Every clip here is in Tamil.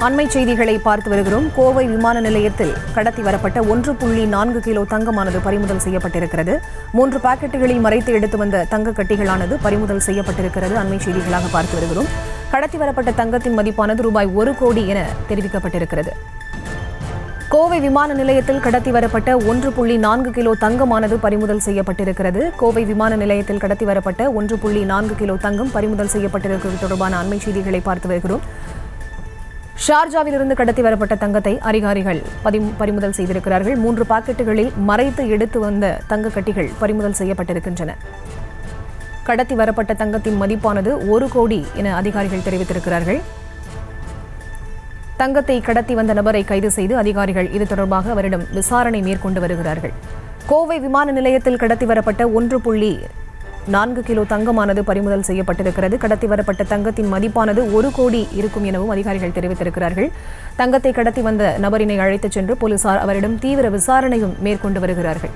அண்மை செய்திகளை பார்த்து வருகிறோம் கோவை விமான நிலையத்தில் கடத்தி வரப்பட்ட ஒன்று புள்ளி நான்கு கிலோ தங்கமானது பறிமுதல் செய்யப்பட்டிருக்கிறது மூன்று பாக்கெட்டுகளில் மறைத்து எடுத்து வந்த தங்க கட்டிகளானது பறிமுதல் செய்யப்பட்டிருக்கிறது அண்மை செய்திகளாக பார்த்து வருகிறோம் கடத்தி வரப்பட்ட தங்கத்தின் மதிப்பானது ரூபாய் ஒரு கோடி என தெரிவிக்கப்பட்டிருக்கிறது கோவை விமான நிலையத்தில் கடத்தி வரப்பட்ட ஒன்று புள்ளி நான்கு கிலோ தங்கமானது பறிமுதல் செய்யப்பட்டிருக்கிறது கோவை விமான நிலையத்தில் கடத்தி வரப்பட்ட ஒன்று புள்ளி நான்கு கிலோ தங்கம் பறிமுதல் செய்யப்பட்டிருக்கிறது தொடர்பான அண்மை செய்திகளை பார்த்து வருகிறோம் ஷார்ஜாவிலிருந்து கடத்தி வரப்பட்ட தங்கத்தை அதிகாரிகள் பதி- பறிமுதல் செய்திருக்கிறார்கள் மூன்று பாக்கெட்டுகளில் மறைத்து எடுத்து வந்த தங்க கட்டிகள் பறிமுதல் செய்யப்பட்டிருக்கின்றன கடத்தி வரப்பட்ட தங்கத்தின் மதிப்பானது ஒரு கோடி என அதிகாரிகள் தெரிவித்திருக்கிறார்கள் தங்கத்தை கடத்தி வந்த நபரை கைது செய்து அதிகாரிகள் இது தொடர்பாக அவரிடம் விசாரணை மேற்கொண்டு வருகிறார்கள் கோவை விமான நிலையத்தில் கடத்தி வரப்பட்ட ஒன்று புள்ளி நான்கு கிலோ தங்கமானது பறிமுதல் செய்யப்பட்டிருக்கிறது கடத்தி வரப்பட்ட தங்கத்தின் மதிப்பானது ஒரு கோடி இருக்கும் எனவும் அதிகாரிகள் தெரிவித்திருக்கிறார்கள் தங்கத்தை கடத்தி வந்த நபரினை அழைத்துச் சென்று போலீசார் அவரிடம் தீவிர விசாரணையும் மேற்கொண்டு வருகிறார்கள்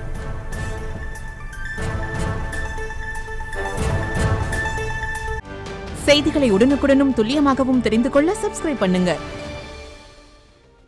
செய்திகளை உடனுக்குடனும் துல்லியமாகவும் தெரிந்து கொள்ள சப்ஸ்கிரைப் பண்ணுங்க